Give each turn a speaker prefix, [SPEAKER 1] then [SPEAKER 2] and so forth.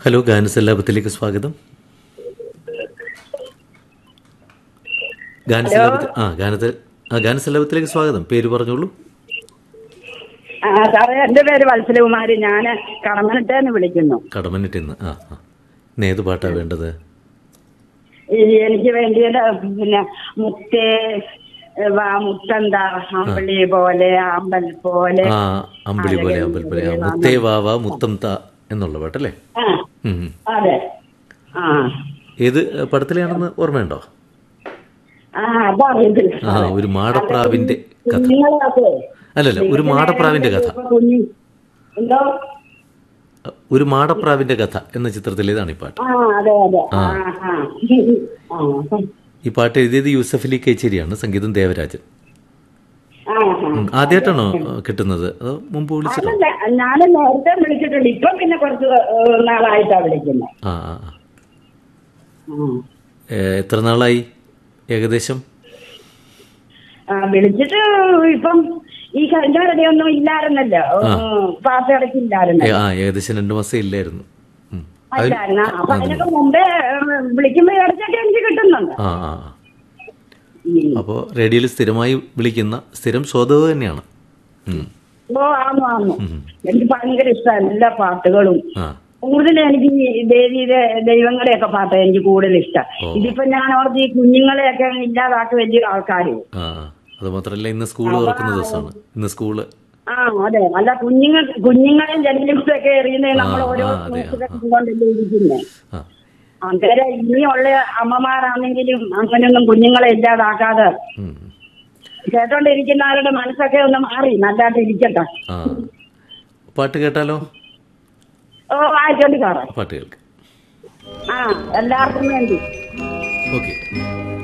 [SPEAKER 1] Hello ഗാനസല്ലാപത്തിലേക്ക് സ്വാഗതം ഗാനസല്ലാപത്തിൽ ആ ഗാനത്തിൽ ആ ഗാനസല്ലാപത്തിലേക്ക് സ്വാഗതം പേര് പറഞ്ഞോളൂ
[SPEAKER 2] ആ സാറേ എന്റെ പേര് വത്സലകുമാരി ഞാൻ കടമനട്ടേന്ന് വിളിക്കുന്നു
[SPEAKER 1] കടമനിട്ടിന്ന് ആ ആ ഇന്ന് ഏത് പാട്ടാ വേണ്ടത്
[SPEAKER 2] ഈ എനിക്ക് വേണ്ടിയത് പിന്നെ മുത്തേ വാ മുത്തന്ത അമ്പളി പോലെ അമ്പൽ പോലെ
[SPEAKER 1] ആ അമ്പിളി പോലെ അമ്പൽ പോലെ ആ, മുത്തേ വാവ മുത്തം ത എന്നുള്ള പാട്ടല്ലേ
[SPEAKER 2] ആ
[SPEAKER 1] ഉം, ഉം.
[SPEAKER 2] അതെ ആ
[SPEAKER 1] ഏത് പടത്തിലാണെന്ന് ഓർമ്മയുണ്ടോ
[SPEAKER 2] ആ അതറിയത്തില്ല
[SPEAKER 1] ആ ഒരു മാടപ്രാവിന്റെ കഥ
[SPEAKER 2] കുഞ്ഞുങ്ങളൊക്കെ
[SPEAKER 1] അല്ലല്ല ഒരു മാടപ്രാവിന്റെ കഥ
[SPEAKER 2] ഇപ്പൊ കുഞ്ഞു എന്തോ
[SPEAKER 1] ഒരു മാടപ്രാവിന്റെ കഥ എന്ന ചിത്രത്തിലേതാണ് ഈ പാട്ട്
[SPEAKER 2] ആ അതെ അതെ ആ ആ ആ
[SPEAKER 1] ഈ പാട്ട് എഴുതിയത് യൂസഫ് അലി കേച്ചേരിയാണ് സംഗീതം ദേവരാജൻ
[SPEAKER 2] ആ ആ
[SPEAKER 1] ഉം, ആദ്യമായിട്ടാണോ ഏഹ്, കിട്ടുന്നത് അതോ മുമ്പ് വിളിച്ചിട്ടോ
[SPEAKER 2] അതല്ല ഞാൻ നേരത്തെ വിളിച്ചിട്ടുണ്ട് ഇപ്പം പിന്നെ കുറച്ച് ഏഹ്, നാളായിട്ടാ വിളിക്കുന്നത്
[SPEAKER 1] ആ ആ ആ. ഏഹ്, എത്ര നാളായി ഏകദേശം
[SPEAKER 2] ആ, വിളിച്ചിട്ട് ഇപ്പം ഈ കഴിഞ്ഞ ഒന്നും ഇല്ലായിരുന്നല്ലോ പാസ് ഇടയ്ക്കില്ലായിരുന്നു
[SPEAKER 1] ഏ, ആ ഏകദേശം രണ്ടു മാസം ഇല്ലായിരുന്നു ഉം. അതിൽ-
[SPEAKER 2] ഇല്ലായിരുന്നു അപ്പൊ അതിനൊക്കെ മുമ്പേ ഏഹ്, വിളിക്കുമ്പോ ഇടയ്ക്കൊക്കെ എനിക്ക് കിട്ടുന്നുണ്ട്
[SPEAKER 1] ആ ആ ആ. അപ്പോൾ റേഡിയോയിൽ സ്ഥിരമായി വിളിക്കുന്ന സ്ഥിരം ശ്രോതാവ് തന്നെയാണ് ഉം.
[SPEAKER 2] ഓ ആന്നു ആന്നു എനിക്ക് ഭയങ്കര ഇഷ്ടമാണ് എല്ലാ പാട്ടുകളും
[SPEAKER 1] ആ
[SPEAKER 2] കൂടുതൽ എനിക്ക് ഈ ദേവിയുടെ ദൈവങ്ങളുടെയൊക്കെ പാട്ട് എനിക്ക് കൂടുതൽ ഇഷ്ടം
[SPEAKER 1] ഓ.
[SPEAKER 2] ഇതിപ്പോ ഞാൻ ഓർത്ത് ഈ കുഞ്ഞുങ്ങളെയൊക്കെ ഇല്ലാതാക്കി വലിയ ആൾക്കാർ
[SPEAKER 1] ആ ആ. അത് മാത്രമല്ല ഇന്ന് സ്കൂൾ തുറക്കുന്ന ദിവസമാണ് ഇന്ന് സ്കൂള്
[SPEAKER 2] ആ അതെ അല്ല കുഞ്ഞുങ്ങൾ കുഞ്ഞുങ്ങളെയും ജനലിലൊക്കെ എറിയുന്നത് നമ്മൾ
[SPEAKER 1] ആ,
[SPEAKER 2] ഓരോ
[SPEAKER 1] ആ, അതെ, ആ,
[SPEAKER 2] ന്യൂസിലൊക്കെ കൊണ്ടല്ലേ ഇരിക്കുന്നത്
[SPEAKER 1] ആ
[SPEAKER 2] അന്നേരം ഇനിയുള്ള അമ്മമാരാണെങ്കിലും അങ്ങനെയൊന്നും കുഞ്ഞുങ്ങളെ ഇല്ലാതാക്കാതെ
[SPEAKER 1] ഉം.
[SPEAKER 2] കേട്ടോണ്ടിരിക്കുന്നവരുടെ മനസ്സൊക്കെ ഒന്ന് മാറി നല്ലതായിട്ട് ഇരിക്കട്ടെ
[SPEAKER 1] ആ പാട്ട് കേട്ടാലോ
[SPEAKER 2] ഓ വായിച്ചോണ്ടി സാറേ
[SPEAKER 1] പാട്ട് കേൾക്കാം
[SPEAKER 2] ആ എല്ലാവർക്കും വേണ്ടി
[SPEAKER 1] ഓക്കെ